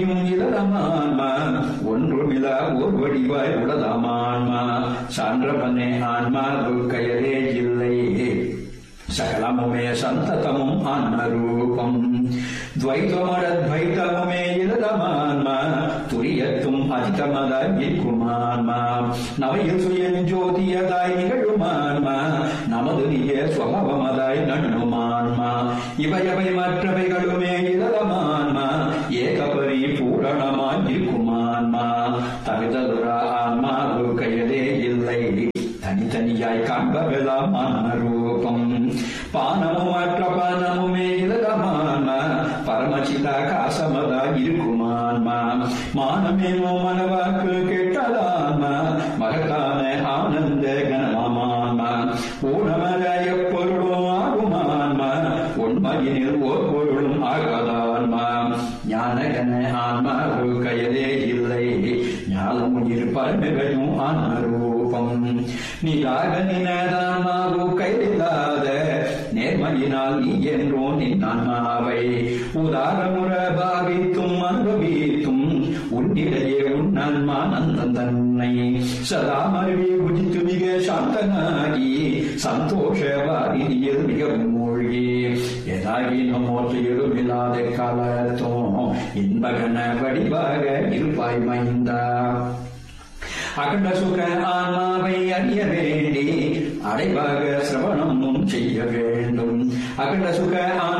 இளமான்மா ஒன்றுமில ஓர் வடிவாய் உளதாமான்மா சான்றவனே ஆன்மா கயரே இல்லை சகலமுமே சந்ததமும் ஆன்மரூபம் துவைத்தமடத்வைத்தமுமே இளதமான்மா துரியத்தும் அதிகமதாய் நிற்குமான்மா நவையில் சுயன் ஜோதியதாய் நிகழுமான்மா நமது நிய சுவபவமதாய் நண்ணுமான்மா இவையவை மற்றவைகளுமே இளதமான்மா ஏகபரி பூரணமாய் இருக்குமான்மா தகுதலுரா ஆன்மா கையதே இல்லை தனித்தனியாய் காண்பவெல்லாம் ஆன்மரூபம் பானமும் மற்ற பானமுமே இலதமான்மா பரமசிதா காசமதா இருக்குமான்மா மானமேனோ மனவாக்கு கெட்டதான்மா மகத்தான ஆனந்த கனமான்மா ஊனமர எப்பொருளும் ஆகுமான்மா உண்மையினில் ஓர் பொருளும் ஆகாதான்மா ஞானகன ஆன்மா கையதே இல்லை ஞானம் உயிர் பரமையும் ஆன்மரூபம் நீராக நினதான்மாவு கையில்லாத நேர்மையினால் நீ என்றோ நின் ஆன்மாவை உதாரமுற பாவித்தும் அனுபவித்தும் உன்னிடையே உன் ஆன்மா நந்தன் தன்னை சதா மருவி உதித்து மிக சாந்தனாகி சந்தோஷ வாரியில் மிகவும் மூழ்கி ஏதாகினும் மோற்றியிலும் இல்லாத காலத்தும் இன்பகன வடிவாக இருப்பாய் மைந்தா அகண்ட சுக ஆன்மாவை அறிய வேண்டி அடைவாக சிரவணமும் செய்ய வேண்டும் அகண்ட சுக ஆன்மா